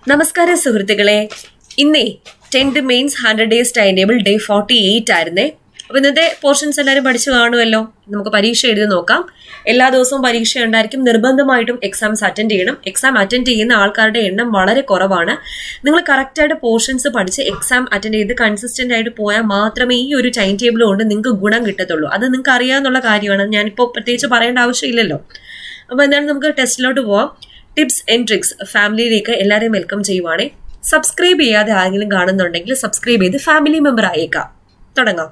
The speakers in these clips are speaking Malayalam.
നമസ്കാരം സുഹൃത്തുക്കളെ ഇന്നേ tenth mains hundred days time table day forty eight ആയിരുന്നേ അപ്പൊ ഇന്നത്തെ പോർഷൻസ് എല്ലാവരും പഠിച്ചു കാണുമല്ലോ നമുക്ക് പരീക്ഷ എഴുതി നോക്കാം എല്ലാ ദിവസവും പരീക്ഷ ഉണ്ടായിരിക്കും നിർബന്ധമായിട്ടും എക്സാംസ് അറ്റൻഡ് ചെയ്യണം എക്സാം അറ്റൻഡ് ചെയ്യുന്ന ആൾക്കാരുടെ എണ്ണം വളരെ കുറവാണ് നിങ്ങൾ കറക്റ്റായിട്ട് പോർഷൻസ് പഠിച്ച് എക്സാം അറ്റൻഡ് ചെയ്ത് കൺസിസ്റ്റന്റ് ആയിട്ട് പോയാൽ മാത്രമേ ഈ ഒരു ടൈം ടേബിൾ കൊണ്ട് നിങ്ങൾക്ക് ഗുണം കിട്ടത്തുള്ളൂ അത് നിങ്ങൾക്ക് അറിയാവുന്ന കാര്യമാണ് ഞാനിപ്പോൾ പ്രത്യേകിച്ച് പറയേണ്ട ആവശ്യമില്ലല്ലോ അപ്പോൾ എന്തായാലും നമുക്ക് ടെസ്റ്റിലോട്ട് പോവാം ടിപ്സ് ആൻഡ് ട്രിക്സ് ഫാമിലിയിലേക്ക് എല്ലാവരെയും വെൽക്കം ചെയ്യുവാണേ സബ്സ്ക്രൈബ് ചെയ്യാതെ ആരെങ്കിലും കാണുന്നുണ്ടെങ്കിൽ സബ്സ്ക്രൈബ് ചെയ്ത് ഫാമിലി മെമ്പർ ആയേക്കാം തുടങ്ങാം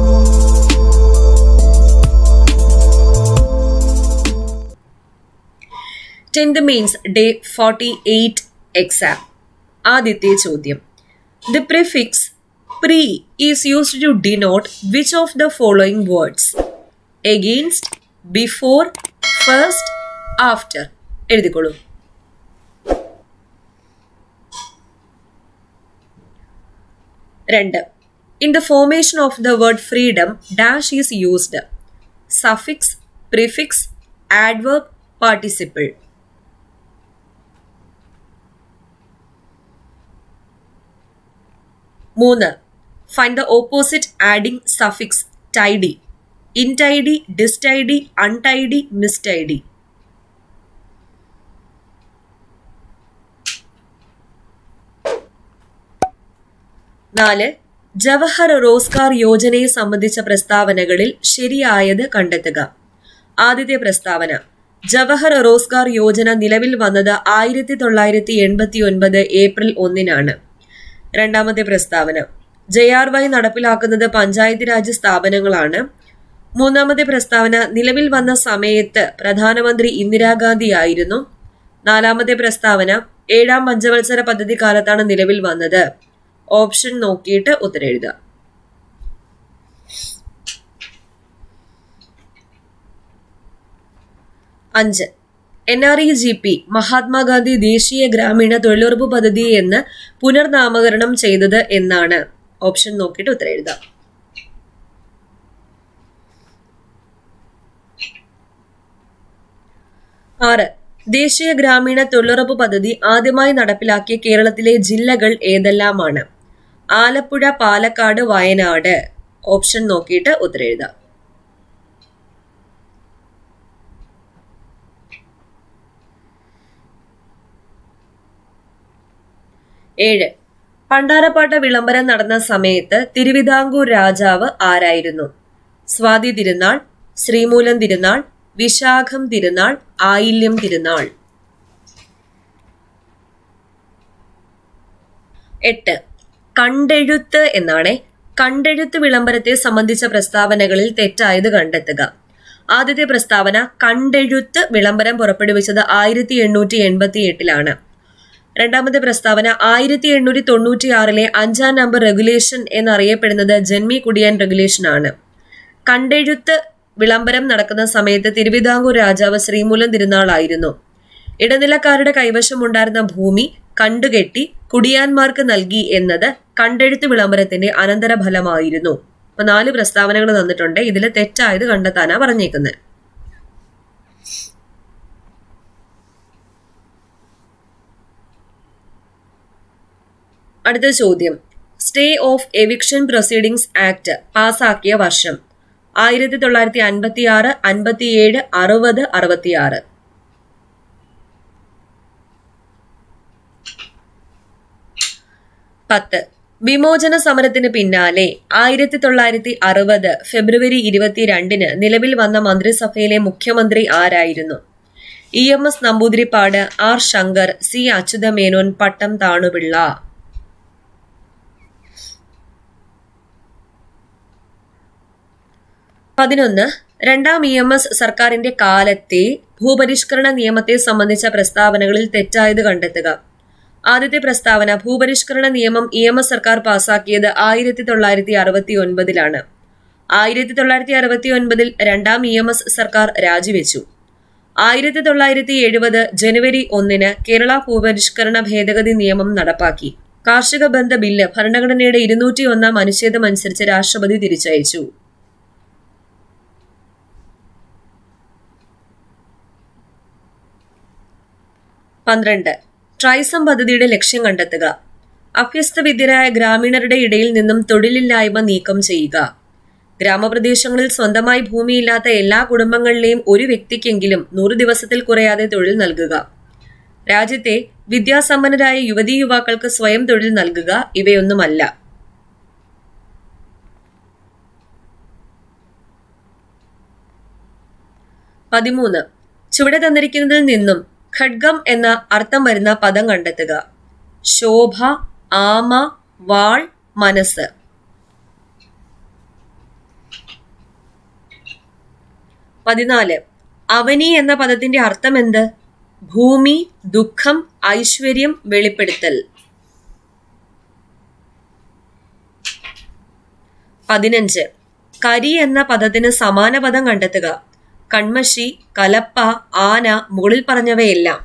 tenth mains day forty eight exam ആദ്യത്തെ ചോദ്യം the prefix pre is used to denote which of the following words against before first after എഴുതിക്കോളൂ രണ്ട് in the formation of the word freedom dash is used suffix prefix adverb participle മൂന്ന് find the opposite adding suffix tidy intidy distidy untidy mistidy നാല് ജവഹർ റോസ്കാർ യോജനയെ സംബന്ധിച്ച പ്രസ്താവനകളിൽ ശരിയായത് കണ്ടെത്തുക ആദ്യത്തെ പ്രസ്താവന ജവഹർ റോസ്കാർ യോജന നിലവിൽ വന്നത് ആയിരത്തി തൊള്ളായിരത്തി എൺപത്തി ഒൻപത് ഏപ്രിൽ ഒന്നിനാണ് രണ്ടാമത്തെ പ്രസ്താവന ജെ ആർ വൈ നടപ്പിലാക്കുന്നത് പഞ്ചായത്ത് രാജ് സ്ഥാപനങ്ങളാണ് മൂന്നാമത്തെ പ്രസ്താവന നിലവിൽ വന്ന സമയത്ത് പ്രധാനമന്ത്രി ഇന്ദിരാഗാന്ധി ആയിരുന്നു നാലാമത്തെ പ്രസ്താവന ഏഴാം പഞ്ചവത്സര പദ്ധതി കാലത്താണ് നിലവിൽ വന്നത് ഓപ്ഷൻ നോക്കിയിട്ട് ഉത്തരം എഴുതുക അഞ്ച് N R E G P Mahatma Gandhi ദേശീയ ഗ്രാമീണ തൊഴിലുറപ്പ് പദ്ധതി എന്ന് പുനർനാമകരണം ചെയ്തത് എന്നാണ് ഓപ്ഷൻ നോക്കിയിട്ട് ഉത്തരം എഴുതാം ആറ് ദേശീയ ഗ്രാമീണ തൊഴിലുറപ്പ് പദ്ധതി ആദ്യമായി നടപ്പിലാക്കിയ കേരളത്തിലെ ജില്ലകൾ ഏതെല്ലാമാണ് ആലപ്പുഴ പാലക്കാട് വയനാട് ഓപ്ഷൻ നോക്കിയിട്ട് ഉത്തരം എഴുതാം ഏഴ് പണ്ടാരപ്പാട്ട വിളംബരം നടന്ന സമയത്ത് തിരുവിതാംകൂർ രാജാവ് ആരായിരുന്നു സ്വാതി തിരുനാൾ ശ്രീമൂലം തിരുനാൾ വിശാഖം തിരുനാൾ ആയില്യം തിരുനാൾ എട്ട് കണ്ടെഴുത്ത് എന്നാണ് കണ്ടെഴുത്ത് വിളംബരത്തെ സംബന്ധിച്ച പ്രസ്താവനകളിൽ തെറ്റായത് കണ്ടെത്തുക ആദ്യത്തെ പ്രസ്താവന കണ്ടെഴുത്ത് വിളംബരം പുറപ്പെടുവിച്ചത് ആയിരത്തി എണ്ണൂറ്റി എൺപത്തി എട്ടിലാണ് രണ്ടാമത്തെ പ്രസ്താവന ആയിരത്തി എണ്ണൂറ്റി തൊണ്ണൂറ്റി ആറിലെ അഞ്ചാം നമ്പർ റെഗുലേഷൻ എന്നറിയപ്പെടുന്നത് ജന്മി കുടിയാൻ റെഗുലേഷൻ ആണ് കണ്ടെഴുത്ത് വിളംബരം നടക്കുന്ന സമയത്ത് തിരുവിതാംകൂർ രാജാവ് ശ്രീമൂലം തിരുനാളായിരുന്നു ഇടനിലക്കാരുടെ കൈവശമുണ്ടായിരുന്ന ഭൂമി കണ്ടുകെട്ടി കുടിയാന്മാർക്ക് നൽകി എന്നത് കണ്ടെഴുത്ത് വിളംബരത്തിന്റെ അനന്തരഫലമായിരുന്നു അപ്പൊ നാല് പ്രസ്താവനകൾ തന്നിട്ടുണ്ട് ഇതിൽ തെറ്റായത് കണ്ടെത്താനാ പറഞ്ഞേക്കുന്നത് അടുത്ത ചോദ്യം stay of eviction proceedings act പാസാക്കിയ വർഷം ആയിരത്തി തൊള്ളായിരത്തി അൻപത്തി ആറ് അൻപത്തിയേഴ് അറുപത് അറുപത്തിയാറ് പത്ത് വിമോചന സമരത്തിന് പിന്നാലെ ആയിരത്തി തൊള്ളായിരത്തി അറുപത് ഫെബ്രുവരി ഇരുപത്തിരണ്ടിന് നിലവിൽ വന്ന മന്ത്രിസഭയിലെ മുഖ്യമന്ത്രി ആരായിരുന്നു E M S Namboodiripad R Shankar C Achutha Menon Pattom Thanu Pillai പതിനൊന്ന് രണ്ടാം ഇ എം എസ് സർക്കാരിന്റെ കാലത്തെ ഭൂപരിഷ്കരണ നിയമത്തെ സംബന്ധിച്ച പ്രസ്താവനകളിൽ തെറ്റായത് കണ്ടെത്തുക ആദ്യത്തെ പ്രസ്താവന ഭൂപരിഷ്കരണ നിയമം ഇ എം എസ് സർക്കാർ പാസാക്കിയത് ആയിരത്തി തൊള്ളായിരത്തി അറുപത്തി ഒൻപതിലാണ് ആയിരത്തി തൊള്ളായിരത്തി അറുപത്തി ഒൻപതിൽ രണ്ടാം ഇ എം എസ് സർക്കാർ രാജിവെച്ചു ആയിരത്തി തൊള്ളായിരത്തി എഴുപത് ജനുവരി ഒന്നിന് കേരള ഭൂപരിഷ്കരണ ഭേദഗതി നിയമം നടപ്പാക്കി കാർഷിക ബന്ധ ബില്ല് ഭരണഘടനയുടെ ഇരുന്നൂറ്റി ഒന്നാം അനുച്ഛേദം അനുസരിച്ച് രാഷ്ട്രപതി തിരിച്ചയച്ചു പന്ത്രണ്ട് ട്രൈസം പദ്ധതിയുടെ ലക്ഷ്യം കണ്ടെത്തുക അഭ്യസ്തവിദ്യരായ ഗ്രാമീണരുടെ ഇടയിൽ നിന്നും തൊഴിലില്ലായ്മ നീക്കം ചെയ്യുക ഗ്രാമപ്രദേശങ്ങളിൽ സ്വന്തമായി ഭൂമിയില്ലാത്ത എല്ലാ കുടുംബങ്ങളിലെയും ഒരു വ്യക്തിക്കെങ്കിലും നൂറ് ദിവസത്തിൽ കുറയാതെ തൊഴിൽ നൽകുക രാജ്യത്തെ വിദ്യാസമ്പന്നരായ യുവതീ യുവാക്കൾക്ക് സ്വയം തൊഴിൽ നൽകുക ഇവയൊന്നുമല്ല പതിമൂന്ന് ചുവടെ തന്നിരിക്കുന്നതിൽ നിന്നും ഖഡ്ഗം എന്ന അർത്ഥം വരുന്ന പദം കണ്ടെത്തുക ശോഭ ആമ വാൾ മനസ്സ് പതിനാല് അവനി എന്ന പദത്തിന്റെ അർത്ഥം എന്ത് ഭൂമി ദുഃഖം ഐശ്വര്യം വെളിപ്പെടുത്തൽ പതിനഞ്ച് കരി എന്ന പദത്തിന് സമാന പദം കണ്ടെത്തുക കൺമഷി കലപ്പ ആന മുകളിൽ പറഞ്ഞവയെല്ലാം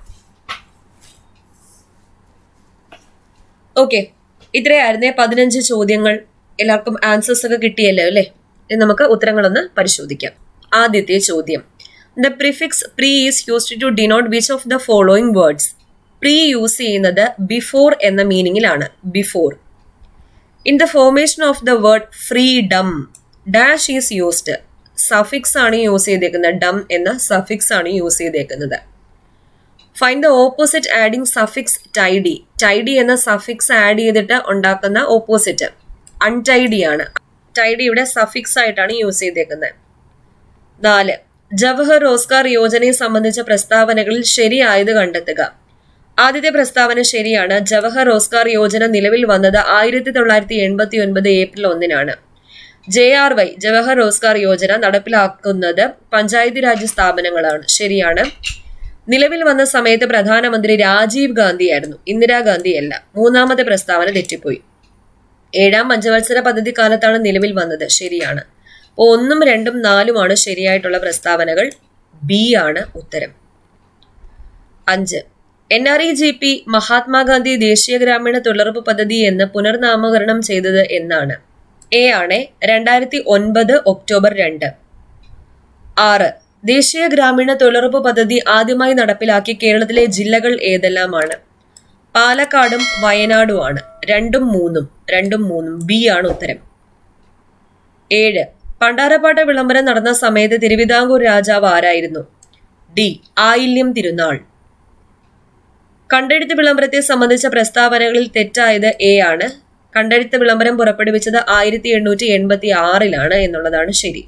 ഓക്കെ ഇത്രയായിരുന്നേ പതിനഞ്ച് ചോദ്യങ്ങൾ എല്ലാവർക്കും ആൻസേഴ്സ് ഒക്കെ കിട്ടിയല്ലോ അല്ലേ ഇനി നമുക്ക് ഉത്തരങ്ങളൊന്ന് പരിശോധിക്കാം ആദ്യത്തെ ചോദ്യം the prefix pre is used to denote which of the following words pre use ചെയ്യുന്നത് ബിഫോർ എന്ന മീനിങ്ങിലാണ് before in the formation of the word freedom dash is used suffix ആണ് യൂസ് ചെയ്തേക്കുന്നത് ഡം എന്ന സഫിക്സ് ആണ് യൂസ് ചെയ്തേക്കുന്നത് find the opposite adding suffix tidy tidy എന്ന സഫിക്സ് ആഡ് ചെയ്തിട്ട് ഉണ്ടാക്കുന്ന ഓപ്പോസിറ്റ് അൺടൈഡി ആണ് ടൈഡി ഇവിടെ സഫിക്സ് ആയിട്ടാണ് യൂസ് ചെയ്തേക്കുന്നത് നാല് ജവഹർ റോസ്ഗാർ യോജനയെ സംബന്ധിച്ച പ്രസ്താവനകളിൽ ശരിയായത് കണ്ടെത്തുക ആദ്യത്തെ പ്രസ്താവന ശരിയാണ് ജവഹർ റോസ്ഗാർ യോജന നിലവിൽ വന്നത് ആയിരത്തി തൊള്ളായിരത്തി എൺപത്തി ഒൻപത് ഏപ്രിൽ ഒന്നിനാണ് J R Y Jawahar Rozgar Yojana നടപ്പിലാക്കുന്നത് പഞ്ചായത്ത് രാജ് സ്ഥാപനങ്ങളാണ് ശരിയാണ് നിലവിൽ വന്ന സമയത്ത് പ്രധാനമന്ത്രി രാജീവ് ഗാന്ധിയായിരുന്നു ഇന്ദിരാഗാന്ധിയല്ല മൂന്നാമത്തെ പ്രസ്താവന തെറ്റിപ്പോയി ഏഴാം പഞ്ചവത്സര പദ്ധതി കാലത്താണ് നിലവിൽ വന്നത് ശരിയാണ് അപ്പോൾ ഒന്നും രണ്ടും നാലുമാണ് ശരിയായിട്ടുള്ള പ്രസ്താവനകൾ ബി ആണ് ഉത്തരം അഞ്ച് N R E G P Mahatma Gandhi ദേശീയ ഗ്രാമീണ തൊഴിലുറപ്പ് പദ്ധതി എന്ന് പുനർനാമകരണം ചെയ്തത് എന്നാണ് എ ആണ് രണ്ടായിരത്തി ഒൻപത് ഒക്ടോബർ രണ്ട് ആറ് ദേശീയ ഗ്രാമീണ തൊഴിലുറപ്പ് പദ്ധതി ആദ്യമായി നടപ്പിലാക്കിയ കേരളത്തിലെ ജില്ലകൾ ഏതെല്ലാമാണ് പാലക്കാടും വയനാടുമാണ് രണ്ടും മൂന്നും രണ്ടും മൂന്നും ബി ആണ് ഉത്തരം ഏഴ് പണ്ടാരപ്പാട്ട വിളംബരം നടന്ന സമയത്ത് തിരുവിതാംകൂർ രാജാവ് ആരായിരുന്നു ഡി ആയില്യം തിരുനാൾ കണ്ടെഴുത്ത് വിളംബരത്തെ സംബന്ധിച്ച പ്രസ്താവനകളിൽ തെറ്റായത് എ ആണ് കണ്ടെഴുത്ത് വിളംബരം പുറപ്പെടുവിച്ചത് ആയിരത്തി എണ്ണൂറ്റി എൺപത്തി ആറിലാണ് എന്നുള്ളതാണ് ശരി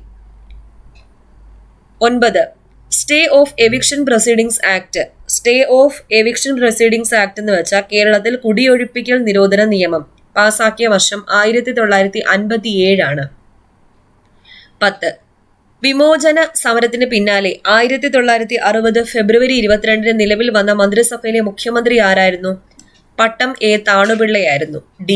ഒൻപത് stay of eviction proceedings act stay of eviction proceedings act എന്ന് വെച്ചാൽ കേരളത്തിൽ കുടിയൊഴിപ്പിക്കൽ നിരോധന നിയമം പാസാക്കിയ വർഷം ആയിരത്തി തൊള്ളായിരത്തി അൻപത്തി ഏഴാണ് പത്ത് വിമോചന സമരത്തിന് പിന്നാലെ ആയിരത്തി തൊള്ളായിരത്തി അറുപത് ഫെബ്രുവരി ഇരുപത്തിരണ്ടിന് നിലവിൽ വന്ന മന്ത്രിസഭയിലെ മുഖ്യമന്ത്രി ആരായിരുന്നു പട്ടം എ താണുപിള്ളയായിരുന്നു ഡി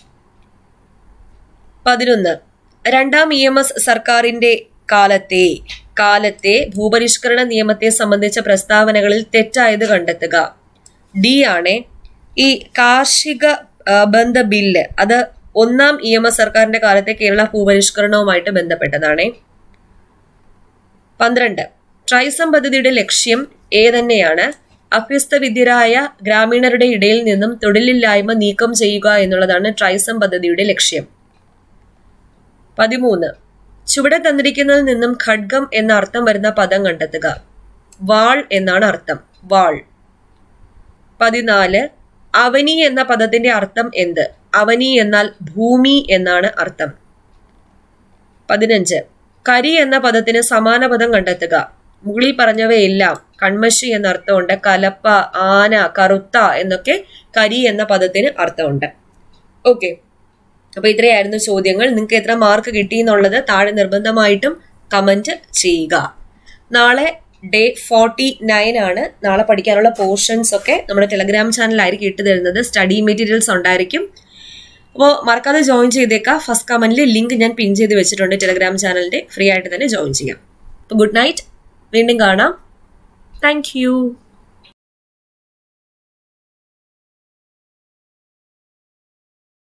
പതിനൊന്ന് രണ്ടാം ഇ എം എസ് സർക്കാരിന്റെ കാലത്തെ കാലത്തെ ഭൂപരിഷ്കരണ നിയമത്തെ സംബന്ധിച്ച പ്രസ്താവനകളിൽ തെറ്റായത് കണ്ടെത്തുക ഡി ആണ് ഈ കാർഷിക ആ, ബന്ധ ബില്ല് അത് ഒന്നാം ഇ എം എസ് സർക്കാരിന്റെ കാലത്തെ കേരള ഭൂപരിഷ്കരണവുമായിട്ട് ബന്ധപ്പെട്ടതാണേ പന്ത്രണ്ട് ട്രൈസം പദ്ധതിയുടെ ലക്ഷ്യം ഏതന്നെയാണ് അഭ്യസ്തവിദ്യരായ ഗ്രാമീണരുടെ ഇടയിൽ നിന്നും തൊഴിലില്ലായ്മ നീക്കം ചെയ്യുക എന്നുള്ളതാണ് ട്രൈസം പദ്ധതിയുടെ ലക്ഷ്യം പതിമൂന്ന് ചുവടെ തന്നിരിക്കുന്നതിൽ നിന്നും ഖഡ്ഗം എന്ന അർത്ഥം വരുന്ന പദം കണ്ടെത്തുക വാൾ എന്നാണ് അർത്ഥം വാൾ പതിനാല് അവനി എന്ന പദത്തിന്റെ അർത്ഥം എന്ത് അവനി എന്നാൽ ഭൂമി എന്നാണ് അർത്ഥം പതിനഞ്ച് കരി എന്ന പദത്തിന് സമാന പദം കണ്ടെത്തുക മുകളിൽ പറഞ്ഞവയെല്ലാം കൺമഷി എന്ന അർത്ഥമുണ്ട് കലപ്പ ആന കറുത്ത എന്നൊക്കെ കരി എന്ന പദത്തിന് അർത്ഥമുണ്ട് ഓക്കെ അപ്പൊ ഇത്രയായിരുന്നു ചോദ്യങ്ങൾ നിങ്ങൾക്ക് എത്ര മാർക്ക് കിട്ടി എന്നുള്ളത് താഴെ നിർബന്ധമായിട്ടും കമന്റ് ചെയ്യുക നാളെ ഡേ ഫോർട്ടി നയൻ ആണ് നാളെ പഠിക്കാനുള്ള പോർഷൻസ് ഒക്കെ നമ്മുടെ ടെലഗ്രാം ചാനലായിരിക്കും ഇട്ട് തരുന്നത് സ്റ്റഡി മെറ്റീരിയൽസ് ഉണ്ടായിരിക്കും അപ്പോൾ മറക്കാതെ ജോയിൻ ചെയ്തേക്കാം ഫസ്റ്റ് കമന്റിൽ ലിങ്ക് ഞാൻ പിൻ ചെയ്ത് വെച്ചിട്ടുണ്ട് ടെലഗ്രാം ചാനലിന്റെ ഫ്രീ ആയിട്ട് തന്നെ ജോയിൻ ചെയ്യാം അപ്പോൾ ഗുഡ് നൈറ്റ് വീണ്ടും കാണാം താങ്ക്